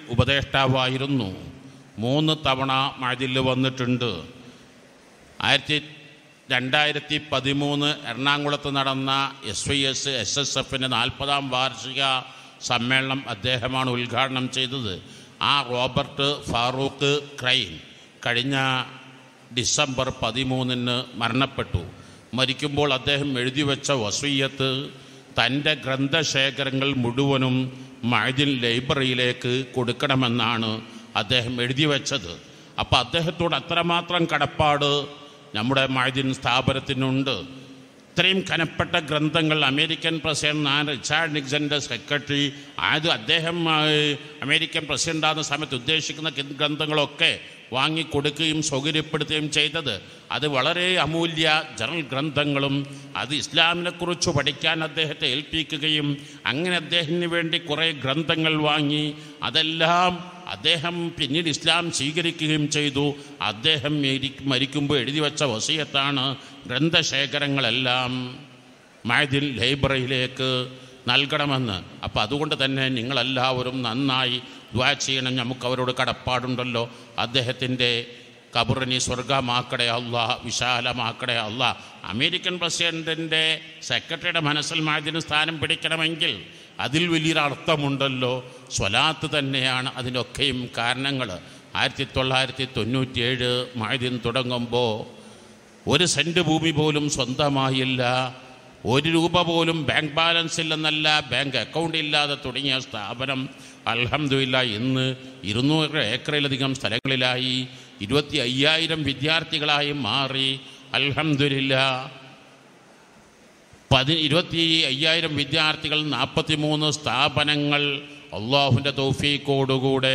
ഉപദേഷ്ടാവായിരുന്നു മൂന്ന് തവണ മഴദിൽ വന്നിട്ടുണ്ട് ആയിരത്തി രണ്ടായിരത്തി പതിമൂന്ന് എറണാകുളത്ത് നടന്ന S Y S S S എഫിൻ്റെ നാൽപ്പതാം വാർഷിക സമ്മേളനം അദ്ദേഹമാണ് ഉദ്ഘാടനം ചെയ്തത് ആ റോബർട്ട് ഫാറൂഖ് ക്രൈൻ കഴിഞ്ഞ ഡിസംബർ പതിമൂന്നിന് മരണപ്പെട്ടു മരിക്കുമ്പോൾ അദ്ദേഹം എഴുതി വെച്ച വസീയത്ത് തൻ്റെ ഗ്രന്ഥശേഖരങ്ങൾ മുഴുവനും മഴദിൻ ലൈബ്രറിയിലേക്ക് കൊടുക്കണമെന്നാണ് അദ്ദേഹം എഴുതി വെച്ചത് അപ്പോൾ അദ്ദേഹത്തോട് അത്രമാത്രം കടപ്പാട് നമ്മുടെ മഴദിൻ സ്ഥാപനത്തിനുണ്ട് ഇത്രയും കനപ്പെട്ട ഗ്രന്ഥങ്ങൾ അമേരിക്കൻ പ്രസിഡന്റ് ഞാൻ റിച്ചാർഡ് നിക്സന്റെ സെക്രട്ടറി അത് അദ്ദേഹം ആ, അമേരിക്കൻ പ്രസിഡന്റ് ആകുന്ന സമയത്ത് ഉദ്ദേശിക്കുന്ന ഗ്രന്ഥ- ഗ്രന്ഥങ്ങളൊക്കെ വാങ്ങിക്കൊടുക്കുകയും സൗകര്യപ്പെടുത്തുകയും ചെയ്തത് അത് വളരെ അമൂല്യ ജനറൽ ഗ്രന്ഥങ്ങളും അത് ഇസ്ലാമിനെക്കുറിച്ച് പഠിക്കാൻ അദ്ദേഹത്തെ ഏൽപ്പിക്കുകയും അങ്ങനെ അദ്ദേഹത്തിന് വേണ്ടി കുറേ ഗ്രന്ഥങ്ങൾ വാങ്ങി അതെല്ലാം അദ്ദേഹം പിന്നീട് ഇസ്ലാം സ്വീകരിക്കുകയും ചെയ്തു അദ്ദേഹം മരി- മരിക്കുമ്പോൾ എഴുതി വെച്ച വസീയത്താണ് ഗ്രന്ഥശേഖരങ്ങളെല്ലാം മഴദിൻ ലൈബ്രറിയിലേക്ക് നൽകണമെന്ന് അപ്പോൾ അതുകൊണ്ട് തന്നെ നിങ്ങളെല്ലാവരും നന്നായി ദ്വാ ചെയ്യണം നമുക്ക് അവരോട് കടപ്പാടുണ്ടല്ലോ അദ്ദേഹത്തിൻ്റെ കബറിനി സ്വർഗമാക്കടേ അല്ല വിശാലമാക്കടേ അല്ല അമേരിക്കൻ പ്രസിഡൻറ്റിൻ്റെ സെക്രട്ടറിയുടെ മനസ്സിൽ മാതിന് സ്ഥാനം പിടിക്കണമെങ്കിൽ അതിൽ വലിയൊരു അർത്ഥമുണ്ടല്ലോ സ്വലാത്ത് തന്നെയാണ് അതിനൊക്കെയും കാരണങ്ങൾ ആയിരത്തി തൊള്ളായിരത്തി തൊണ്ണൂറ്റിയേഴ് മായദിൻ തുടങ്ങുമ്പോൾ ഒരു സെൻറ്റ് ഭൂമി പോലും സ്വന്തമായില്ല ഒരു രൂപ പോലും ബാങ്ക് ബാലൻസ് ഇല്ലെന്നല്ല ബാങ്ക് അക്കൗണ്ട് ഇല്ലാതെ തുടങ്ങിയ സ്ഥാപനം അൽഹംദുലില്ല ഇന്ന് ഇരുന്നൂറ് ഏക്കറിലധികം സ്ഥലങ്ങളിലായി ഇരുപത്തി അയ്യായിരം വിദ്യാർത്ഥികളായി മാറി അൽഹംദുലില്ല പതി ഇരുപത്തി അയ്യായിരം വിദ്യാർത്ഥികൾ നാൽപ്പത്തി മൂന്ന് സ്ഥാപനങ്ങൾ അള്ളാഹുവിൻ്റെ തൗഫീക്കോടുകൂടെ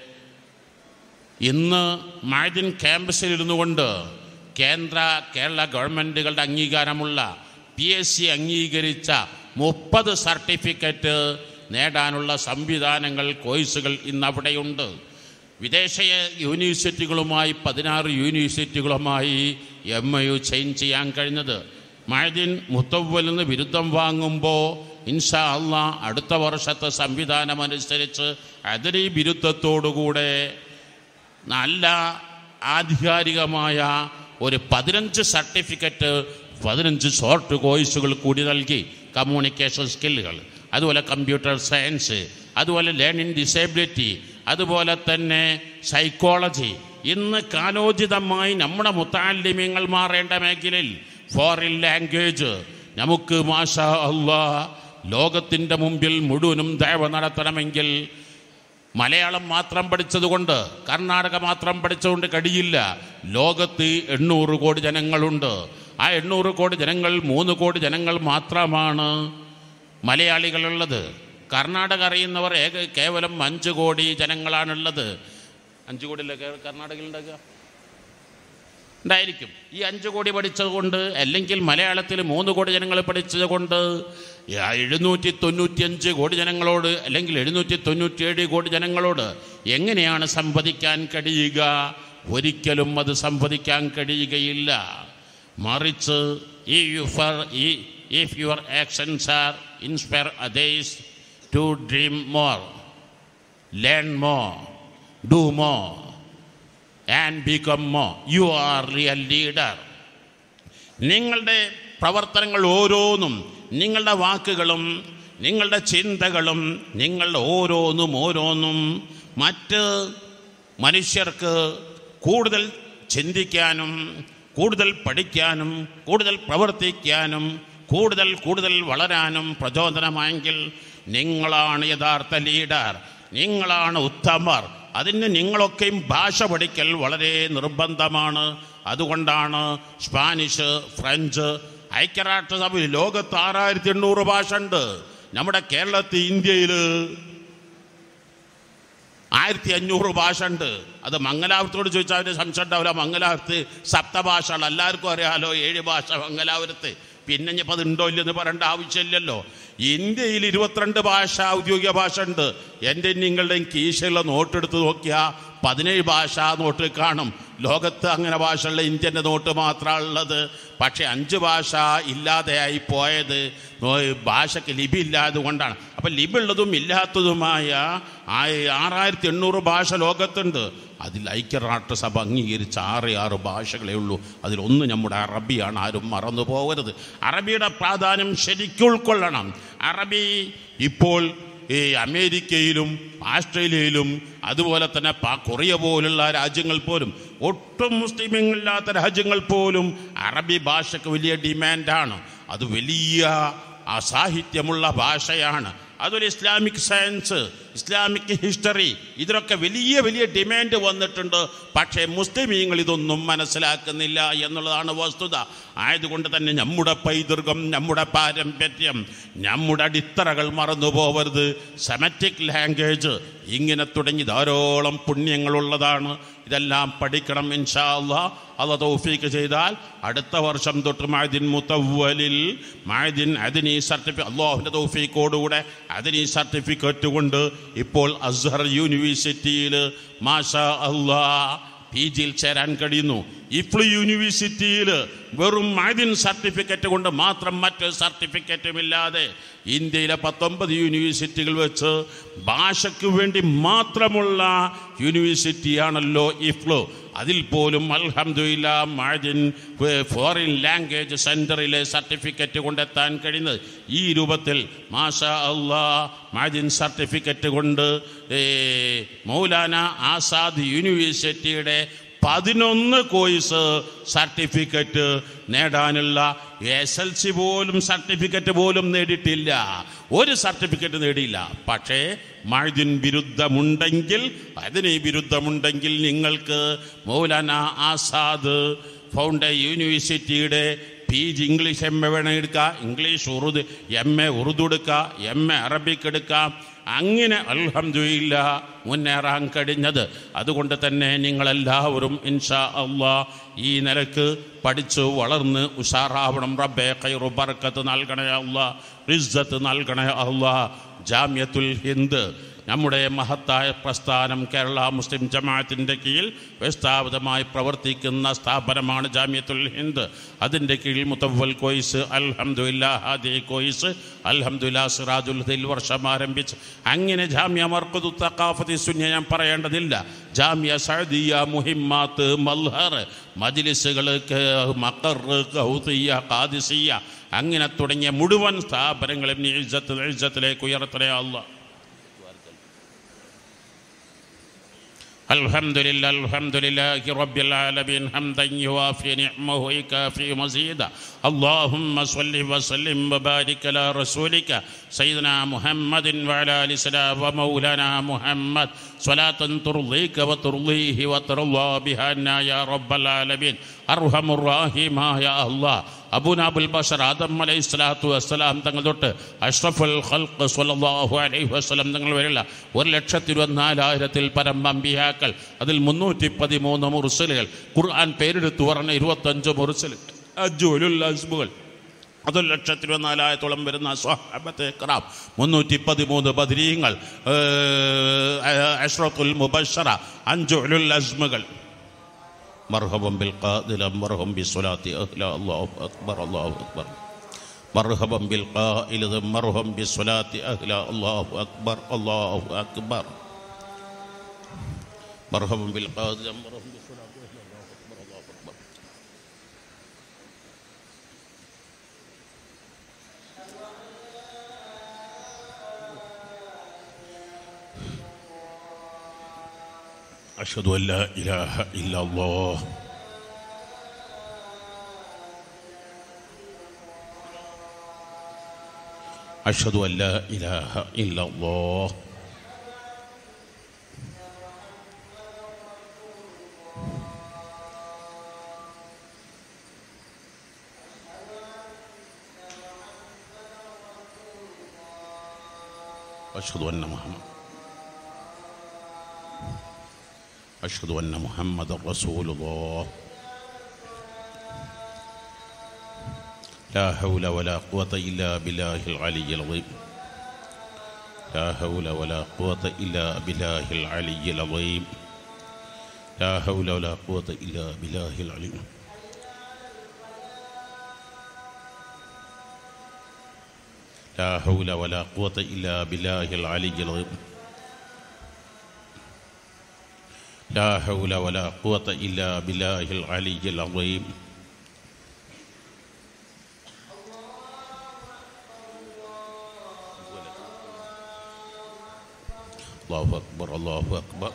ഇന്ന് മാഴ്ദിൻ ക്യാമ്പസിൽ ഇരുന്നു കൊണ്ട് കേന്ദ്ര കേരള ഗവൺമെൻറ്റുകളുടെ അംഗീകാരമുള്ള പി എസ് സി അംഗീകരിച്ച മുപ്പത് സർട്ടിഫിക്കറ്റ് നേടാനുള്ള സംവിധാനങ്ങൾ കോഴ്സുകൾ ഇന്ന് അവിടെയുണ്ട് വിദേശ യൂണിവേഴ്സിറ്റികളുമായി പതിനാറ് യൂണിവേഴ്സിറ്റികളുമായി എം എ യു ചെയിൻ ചെയ്യാൻ കഴിഞ്ഞത് മഴദിൻ മുത്തവ്വൽ നിന്ന് ബിരുദം വാങ്ങുമ്പോൾ ഇൻഷാ അള്ളാ അടുത്ത വർഷത്തെ സംവിധാനം അനുസരിച്ച് അതിരി ബിരുദത്തോടുകൂടെ നല്ല ആധികാരികമായ ഒരു പതിനഞ്ച് സർട്ടിഫിക്കറ്റ് പതിനഞ്ച് ഷോർട്ട് കോഴ്സുകൾ കൂടി നൽകി കമ്മ്യൂണിക്കേഷൻ സ്കില്ലുകൾ അതുപോലെ കമ്പ്യൂട്ടർ സയൻസ് അതുപോലെ ലേണിംഗ് ഡിസേബിലിറ്റി അതുപോലെ തന്നെ സൈക്കോളജി ഇന്ന് കാലോചിതമായി നമ്മുടെ മുത്താലിമ്യങ്ങൾ മാറേണ്ട മേഖലയിൽ ഫോറിൻ ലാംഗ്വേജ് നമുക്ക് മാഷാ അള്ളാ ലോകത്തിൻ്റെ മുമ്പിൽ മുഴുവനും ദയവ് നടത്തണമെങ്കിൽ മലയാളം മാത്രം പഠിച്ചതുകൊണ്ട് കർണാടക മാത്രം പഠിച്ചതുകൊണ്ട് കഴിയില്ല ലോകത്ത് എണ്ണൂറ് കോടി ജനങ്ങളുണ്ട് ആ എണ്ണൂറ് കോടി ജനങ്ങൾ മൂന്ന് കോടി ജനങ്ങൾ മാത്രമാണ് മലയാളികളുള്ളത് കർണാടക അറിയുന്നവർ ഏക കേവലം അഞ്ച് കോടി ജനങ്ങളാണുള്ളത് അഞ്ച് കോടിയല്ലേ കേ- കർണാടകയിൽ ഉണ്ടാകുക ഉണ്ടായിരിക്കും ഈ അഞ്ച് കോടി പഠിച്ചതുകൊണ്ട് അല്ലെങ്കിൽ മലയാളത്തിൽ മൂന്ന് കോടി ജനങ്ങൾ പഠിച്ചതുകൊണ്ട് എഴുന്നൂറ്റി തൊണ്ണൂറ്റിയഞ്ച് കോടി ജനങ്ങളോട് അല്ലെങ്കിൽ എഴുന്നൂറ്റി തൊണ്ണൂറ്റിയേഴ് കോടി ജനങ്ങളോട് എങ്ങനെയാണ് സംവദിക്കാൻ കഴിയുക ഒരിക്കലും അത് സംവദിക്കാൻ കഴിയുകയില്ല മറിച്ച് ഈ യുഫർ ഈ if your actions are inspire others to dream more learn more do more and become more you are real leader നിങ്ങളുടെ പ്രവർത്തനങ്ങൾ ഓരോന്നും നിങ്ങളുടെ വാക്കുകളും നിങ്ങളുടെ ചിന്തകളും നിങ്ങളുടെ ഓരോന്നും ഓരോന്നും മറ്റ് മനുഷ്യർക്ക് കൂടുതൽ ചിന്തിക്കാനും കൂടുതൽ പഠിക്കാനും കൂടുതൽ പ്രവർത്തിക്കാനും കൂടുതൽ കൂടുതൽ വളരാനും പ്രചോദനമായെങ്കിൽ നിങ്ങളാണ് യഥാർത്ഥ ലീഡർ നിങ്ങളാണ് ഉത്തമർ അതിന് നിങ്ങളൊക്കെയും ഭാഷ പഠിക്കൽ വളരെ നിർബന്ധമാണ് അതുകൊണ്ടാണ് സ്പാനിഷ് ഫ്രഞ്ച് ഐക്യരാഷ്ട്രസഭയിൽ ലോകത്ത് ആറായിരത്തി എണ്ണൂറ് ഭാഷ ഉണ്ട് നമ്മുടെ കേരളത്തിൽ ഇന്ത്യയിൽ ആയിരത്തി അഞ്ഞൂറ് ഭാഷ ഉണ്ട് അത് മംഗലാപുരത്തോട് ചോദിച്ചാൽ അവന് സംശയം ഉണ്ടാവില്ല മംഗലാപുരത്ത് സപ്തഭാഷകൾ എല്ലാവർക്കും അറിയാലോ ഏഴ് ഭാഷ മംഗലാപുരത്ത് പിന്നെ ഇനിയിപ്പോൾ അത് ഉണ്ടോ ഇല്ലെന്ന് പറയേണ്ട ആവശ്യമില്ലല്ലോ ഇന്ത്യയിൽ ഇരുപത്തിരണ്ട് ഭാഷ ഔദ്യോഗിക ഭാഷ ഉണ്ട് എൻ്റെ നിങ്ങളുടെയും കീശയുള്ള നോട്ടെടുത്ത് നോക്കിയാൽ പതിനേഴ് ഭാഷ നോട്ട് കാണും ലോകത്ത് അങ്ങനെ ഭാഷയുള്ള ഇന്ത്യൻ്റെ നോട്ട് മാത്രമാണ് ഉള്ളത് പക്ഷേ അഞ്ച് ഭാഷ ഇല്ലാതെയായി പോയത് നോ- ഭാഷയ്ക്ക് ലിപി ഇല്ലാതെ കൊണ്ടാണ് അപ്പം ലിപി ഉള്ളതും ഇല്ലാത്തതുമായ ആ- ആറായിരത്തി എണ്ണൂറ് ഭാഷ ലോകത്തുണ്ട് അതിൽ ഐക്യരാഷ്ട്രസഭ അംഗീകരിച്ച ആറ് ആറ് ഭാഷകളേ ഉള്ളൂ അതിലൊന്ന് നമ്മുടെ അറബിയാണ് ആരും മറന്നു പോകരുത് അറബിയുടെ പ്രാധാന്യം ശരിക്കും ഉൾക്കൊള്ളണം അറബി ഇപ്പോൾ ഈ അമേരിക്കയിലും ആസ്ട്രേലിയയിലും അതുപോലെ തന്നെ പാ കൊറിയ പോലുള്ള രാജ്യങ്ങൾ പോലും ഒട്ടും മുസ്ലിമില്ലാത്ത രാജ്യങ്ങൾ പോലും അറബി ഭാഷയ്ക്ക് വലിയ ഡിമാൻഡാണ് അത് വലിയ ആ സാഹിത്യമുള്ള ഭാഷയാണ് അതൊരു ഇസ്ലാമിക് സയൻസ് ഇസ്ലാമിക് ഹിസ്റ്ററി ഇതിനൊക്കെ വലിയ വലിയ ഡിമാൻഡ് വന്നിട്ടുണ്ട് പക്ഷേ മുസ്ലിമീങ്ങൾ ഇതൊന്നും മനസ്സിലാക്കുന്നില്ല എന്നുള്ളതാണ് വസ്തുത ആയതുകൊണ്ട് തന്നെ നമ്മുടെ പൈതൃകം നമ്മുടെ പാരമ്പര്യം നമ്മുടെ അടിത്തറകൾ മറന്നു പോവരുത് സെമറ്റിക് ലാംഗ്വേജ് ഇങ്ങനെ തുടങ്ങി ധാരാളം പുണ്യങ്ങളുള്ളതാണ് ഇതെല്ലാം പഠിക്കണം ഇൻഷാ അള്ളാ അല്ല തൗഫീക്ക് ചെയ്താൽ അടുത്ത വർഷം തൊട്ട് മായദിൻ മുത്തവ്വലിൽ മായദിൻ അതിനി സർട്ടിഫിക്കറ്റ് അള്ളാഹുവിൻ്റെ തൗഫീക്കോടുകൂടെ അതിനി സർട്ടിഫിക്കറ്റ് കൊണ്ട് ഇപ്പോൾ അസ്ഹർ യൂണിവേഴ്സിറ്റിയിൽ മാഷാ അള്ളാ പി ജിയിൽ ചേരാൻ കഴിയുന്നു ഇഫ്ലു യൂണിവേഴ്സിറ്റിയിൽ വെറും മാദിൻ സർട്ടിഫിക്കറ്റ് കൊണ്ട് മാത്രം മറ്റ് സർട്ടിഫിക്കറ്റും ഇല്ലാതെ ഇന്ത്യയിലെ പത്തൊമ്പത് യൂണിവേഴ്സിറ്റികൾ വെച്ച് ഭാഷയ്ക്ക് വേണ്ടി മാത്രമുള്ള യൂണിവേഴ്സിറ്റിയാണല്ലോ ഇഫ്ലു അതിൽ പോലും അൽഹംദുലില്ല മാദിൻ ഫോറിൻ ലാംഗ്വേജ് സെൻറ്ററിലെ സർട്ടിഫിക്കറ്റ് കൊണ്ടെത്താൻ കഴിയുന്നത് ഈ രൂപത്തിൽ മാഷ അള്ളാ മാദിൻ സർട്ടിഫിക്കറ്റ് കൊണ്ട് ഏ, മൗലാന ആസാദ് യൂണിവേഴ്സിറ്റിയുടെ പതിനൊന്ന് കോഴ്സ് സർട്ടിഫിക്കറ്റ് നേടാനുള്ള എസ് എൽ സി പോലും സർട്ടിഫിക്കറ്റ് പോലും നേടിയിട്ടില്ല ഒരു സർട്ടിഫിക്കറ്റ് നേടിയില്ല പക്ഷേ മഴുദിൻ ബിരുദ്ധമുണ്ടെങ്കിൽ അതിന് ബിരുദ്ധമുണ്ടെങ്കിൽ നിങ്ങൾക്ക് മൗലാന ആസാദ് ഫൗണ്ട യൂണിവേഴ്സിറ്റിയുടെ P G English M A വേണം എടുക്കുക English Urdu M A Urdu എടുക്കുക എം എ അറബിക്ക് എടുക്കാം അങ്ങനെ അൽഹംദുലില്ല മുന്നേറാൻ കഴിഞ്ഞത് അതുകൊണ്ട് തന്നെ നിങ്ങളെല്ലാവരും ഇൻഷാ അള്ളാ ഈ നിലക്ക് പഠിച്ച് വളർന്ന് ഉഷാറാവണം റബ്ബെ കൈറു ബർക്കത്ത് നൽകണേ അള്ളാ റിസ്സത്ത് നൽകണേ അള്ളാ ജാമ്യത്തുൽ ഹിന്ദ് നമ്മുടെ മഹത്തായ പ്രസ്ഥാനം കേരള മുസ്ലിം ജമാഅത്തിൻ്റെ കീഴിൽ വ്യവസ്ഥാപിതമായി പ്രവർത്തിക്കുന്ന സ്ഥാപനമാണ് ജാമ്യത്തുൽ ഹിന്ദ് അതിൻ്റെ കീഴിൽ മുത്തവൽ കോയിസ് അൽഹംദുലില്ലാ ഹാദി കോയിസ് അൽഹംദുലില്ലാ സിറാജുൽ ഹിൽ വർഷം ആരംഭിച്ച് അങ്ങനെ ജാമ്യ മർക്കതു തക്കാഫത്തി സുന്യ ഞാൻ പറയേണ്ടതില്ല ജാമ്യ സഅദിയ മുഹിമ്മാത്ത് മൽഹർ മജ്ലിസുകൾ മക്കർ ഗൗതിയ ഖാദിസിയ അങ്ങനെ തുടങ്ങിയ മുഴുവൻ സ്ഥാപനങ്ങളും നീ ഇജ്ജത്ത് ഇജ്ജത്തിലേക്ക് ഉയർത്തണേ അള്ളാഹ് الحمد لله الحمد لله رب العالمين حمدا يوافي نعمه ويكافي مزيدا اللهم صل وسلم وبارك على رسولك سيدنا محمد وعلى ال سيدنا ومولانا محمد صلاة ترضيك وترضيه وترضى بها عنا يا رب العالمين أرحم الراحم يا الله അബുനാബുൽ ബഷർ ആദം അലൈഹി സ്വലാത്തു വസ്സലാം തങ്ങൾ തൊട്ട് അഷ്റഫുൽ ഖൽഖ് സ്വല്ലല്ലാഹു അലൈഹി വസ്ലം തങ്ങൾ വരെയുള്ള ഒരു ലക്ഷത്തി ഇരുപത്തിനാലായിരത്തിൽ പരം അമ്പിയാക്കൾ അതിൽ മുന്നൂറ്റി പതിമൂന്ന് മുറുസലുകൾ ഖുർആൻ പേരെടുത്തു പറഞ്ഞ ഇരുപത്തഞ്ച് മുറുസൽ അജുലുൽ അസ്ബുകൾ അതൊരു ലക്ഷത്തി ഇരുപത്തിനാലായിരത്തോളം വരുന്ന സ്വഹാബത്തെ കറാം മുന്നൂറ്റി പതിമൂന്ന് ബദരീങ്ങൾ അഷ്റഫുൽ മുബഷറ അഞ്ചു ഉലുൽ അസ്മുകൾ مرحبا بالقائل مرحبا بالصلاة أهلا الله أكبر الله أكبر مرحبا بالقائل مرحبا بالصلاة أهلا الله أكبر الله أكبر مرحبا بالقائل مرحبا بالصلاة أهلا الله أكبر الله أكبر أشهد أن لا إله إلا الله أشهد أن لا إله إلا الله أشهد أن محمد أشهد أن محمد رسول الله لا حول ولا قوة إلا بالله العلي العظيم لا حول ولا قوة إلا بالله العلي العظيم لا حول ولا قوة إلا بالله العلي لا حول ولا قوة إلا بالله العلي العظيم لا حول ولا قوة إلا بالله العلي العظيم الله أكبر الله أكبر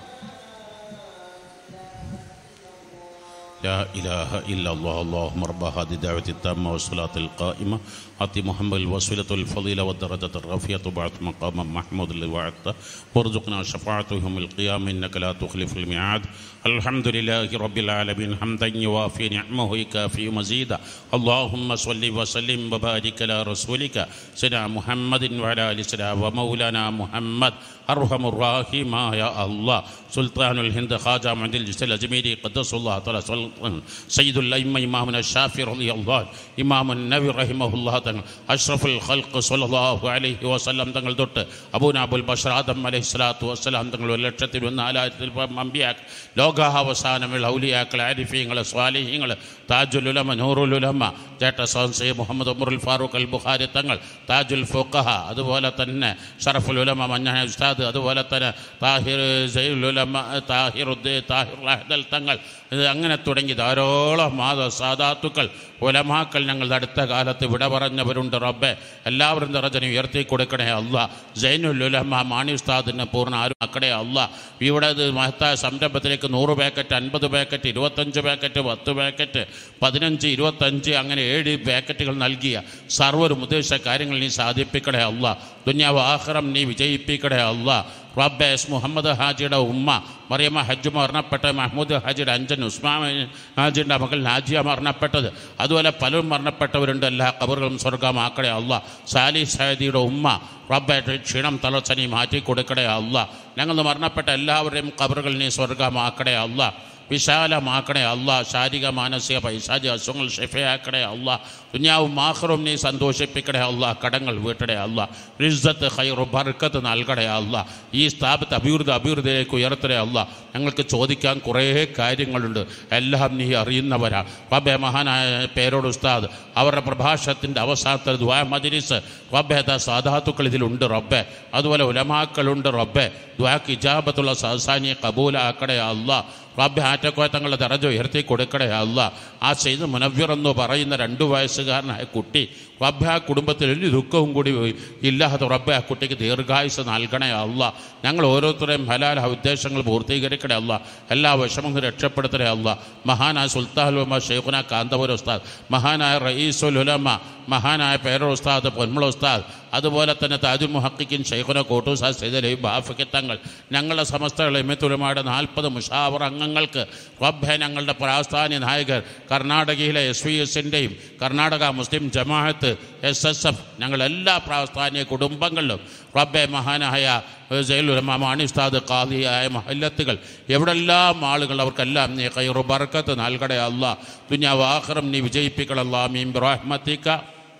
لا إله إلا الله اللهم رب هذه الدعوة التامة والصلاة القائمة أعطي محمد الوسيلة الفضيلة والدرجة الرفيعة بعد مقام محمود اللي وعدته وارزقنا شفاعته يوم القيامة إنك لا تخلف الميعاد الحمد لله رب العالمين حمدا يوافي نعمه يكافي مزيدا اللهم صل وسلم وبارك على رسولك سيدنا محمد وعلى آل سيدنا ومولانا محمد أرحم الراحمين يا الله سلطان الهند خواجة معد الجسد الأجميري قدس الله تعالى سلطان سيد الأئمة إمامنا الشافعي رضي الله عنه إمام النبي رحمه الله തങ്ങൾ അഷ്റഫുൽ ഖൽഖ് സല്ലല്ലാഹു അലൈഹി വസല്ലം തങ്ങൾ തൊട്ട് അബൂനാബുൽ ബഷർ ആദം അലൈഹി സ്വലാത്തു വസ്സലാം തങ്ങൾ ഒരു ലക്ഷത്തിൽ ഒന്ന് നാലായിരത്തിൽ അമ്പിയാക്കൾ ലോകാവസാനമുള്ള ഔലിയാക്കൾ ആരിഫീങ്ങൾ സ്വാലിഹീങ്ങൾ താജുൽ ഉലമ നൂറുൽ ഉലമ ചേട്ട സോൻസി മുഹമ്മദ് ഉമറുൽ ഫാറൂഖ് അൽ ബുഖാരി തങ്ങൾ താജുൽ ഫുഖഹ അതുപോലെ തന്നെ ഷറഫുൽ ഉലമ മഞ്ഞായ ഉസ്താദ് അതുപോലെ തന്നെ താഹിർ സൈൽ ഉലമ താഹിർ ഉദ്ദീ താഹിർ അഹ്ദൽ തങ്ങൾ ഇത് അങ്ങനെ തുടങ്ങി ധാരാളം മാത സാദാത്തുക്കൾ ഉലമാക്കൾ ഞങ്ങളുടെ അടുത്ത കാലത്ത് വിട പറഞ്ഞവരുണ്ട് റബ്ബെ എല്ലാവരും നിറജന ഉയർത്തി കൊടുക്കണേ അല്ല ജൈനുൽ ഉലമ മാണി ഉസ്താദിന് പൂർണ്ണ ആരും അക്കടേ അല്ല ഇവിടെ ഇത് മഹത്തായ സംരംഭത്തിലേക്ക് നൂറ് പാക്കറ്റ് അൻപത് പാക്കറ്റ് ഇരുപത്തഞ്ച് പാക്കറ്റ് പത്ത് പാക്കറ്റ് പതിനഞ്ച് ഇരുപത്തഞ്ച് അങ്ങനെ ഏഴ് പാക്കറ്റുകൾ നൽകിയ സർവ്വരും ഉദ്ദേശിച്ച കാര്യങ്ങൾ നീ സാധിപ്പിക്കണേ അല്ല ദുന്യാവ് ആഹ്റം നീ വിജയിപ്പിക്കണേ അല്ല റബ്ബെ എസ് മുഹമ്മദ് ഹാജിയുടെ ഉമ്മ മറിയമ്മ ഹജ്ജ് മരണപ്പെട്ട മഹ്മൂദ് ഹാജിയുടെ അഞ്ചൻ ഉസ്മാൻ ഹാജിയുടെ മകൾ നാജിയ മരണപ്പെട്ടത് അതുപോലെ പലരും മരണപ്പെട്ടവരുണ്ട് എല്ലാ കബറുകളും സ്വർഗമാക്കണേ അല്ല സാലി സൈദിയുടെ ഉമ്മ റബ്ബെ ക്ഷീണം തളർച്ച നീ മാറ്റി കൊടുക്കണേ അല്ല ഞങ്ങൾ മരണപ്പെട്ട എല്ലാവരുടെയും കബറുകൾ നീ സ്വർഗമാക്കണേ അല്ല വിശാലമാക്കണേ അല്ല ശാരീരിക മാനസിക പൈശാചി അസുഖങ്ങൾ ഷെഫയാക്കണേ അല്ല ദുനിയാവും മാഹറും നീ സന്തോഷിപ്പിക്കണേ അല്ല കടങ്ങൾ വീട്ടണേ അല്ല റിസ്സത്ത് ഹൈറു ബർക്കത്ത് നൽകണേ അല്ല ഈ സ്ഥാപനത്തെ അഭിവൃദ്ധി അഭിവൃദ്ധിയിലേക്ക് ഉയർത്തണേ അല്ല ഞങ്ങൾക്ക് ചോദിക്കാൻ കുറേ കാര്യങ്ങളുണ്ട് എല്ലാം നീ അറിയുന്നവരാ റബ്ബെ മഹാനായ പേരോട് ഉസ്താദ് അവരുടെ പ്രഭാഷണത്തിൻ്റെ അവസാനത്തിൽ ദ്വാ മജിലിസ് റബ്ബേത സാധാത്തുക്കൾ ഇതിലുണ്ട് റബ്ബെ അതുപോലെ ഉലമാക്കളുണ്ട് റബ്ബെ ദ്വാക്ക് ഇജാബത്തുള്ള സഹസാനിയെ കബൂലാക്കണേ അല്ല റബ്ബെ ആറ്റക്കോയ തങ്ങളുടെ ദറജ ഉയർത്തി കൊടുക്കണേ അല്ല ആ ചെയ്ത് മുനവ്വിർ എന്ന് പറയുന്ന രണ്ടു വയസ്സുകാരനായ കുട്ടി റബ്ബെ ആ കുടുംബത്തിൽ ഒരു ദുഃഖവും കൂടി ഇല്ലാതെ റബ്ബെ ആ കുട്ടിക്ക് ദീർഘായുസ് നൽകണേ അല്ല ഞങ്ങൾ ഓരോരുത്തരെയും ഹലാൽ ഉദ്ദേശങ്ങൾ പൂർത്തീകരിക്കണേ അല്ല എല്ലാ വിഷമങ്ങളും രക്ഷപ്പെടുത്തണേ അല്ല മഹാനായ സുൽത്താൻ ഷെയ്ഖുന കാന്തപുര ഉസ്താദ് മഹാനായ റയീസുൽ ഉലമ മഹാനായ പേര ഉസ്താദ് പൊന്മുള ഉസ്താദ് അതുപോലെ തന്നെ താജുൽ മുഹക്കിൻ ഷെയ്ഖുന കോട്ടൂസാദ് സെയ്ദലി ബാഫിക്ക് തങ്ങൾ ഞങ്ങളുടെ സമസ്ത എമിത്തുലമയുടെ നാൽപ്പത് മുഷാവർ അംഗങ്ങൾക്ക് റബ്ബെ ഞങ്ങളുടെ പ്രാസ്ഥാന്യ നായകർ കർണാടകയിലെ എസ് വി എസിൻ്റെയും Karnataka Muslim Jamaath S S F ഞങ്ങളെല്ലാ പ്രാസ്ഥാന്യ കുടുംബങ്ങളിലും റബ്ബെ മഹാനായ ജയിലുലമ മാണിസ്താദ് കാദിയായ മഹല്ലത്തുകൾ എവിടെല്ലാം ആളുകൾ അവർക്കെല്ലാം നീ കൈറു ബർക്കത്ത് നൽകണേ അല്ല ദുനിയാവ് ആഖിറം നീ വിജയിപ്പിക്കണല്ലാ മീൻ റഹ്മത്തിക്ക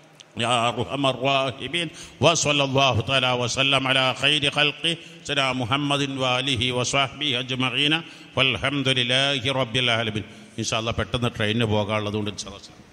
يا أرحم الراحمين وصلى الله تعالى وسلم على خير خلقه سيدنا محمد وآله وصحبه أجمعين والحمد لله رب العالمين إن شاء الله പെട്ടെന്ന് ട്രെയിനിന് പോകാനുള്ളതുകൊണ്ട് ഇൻഷാ അല്ലാ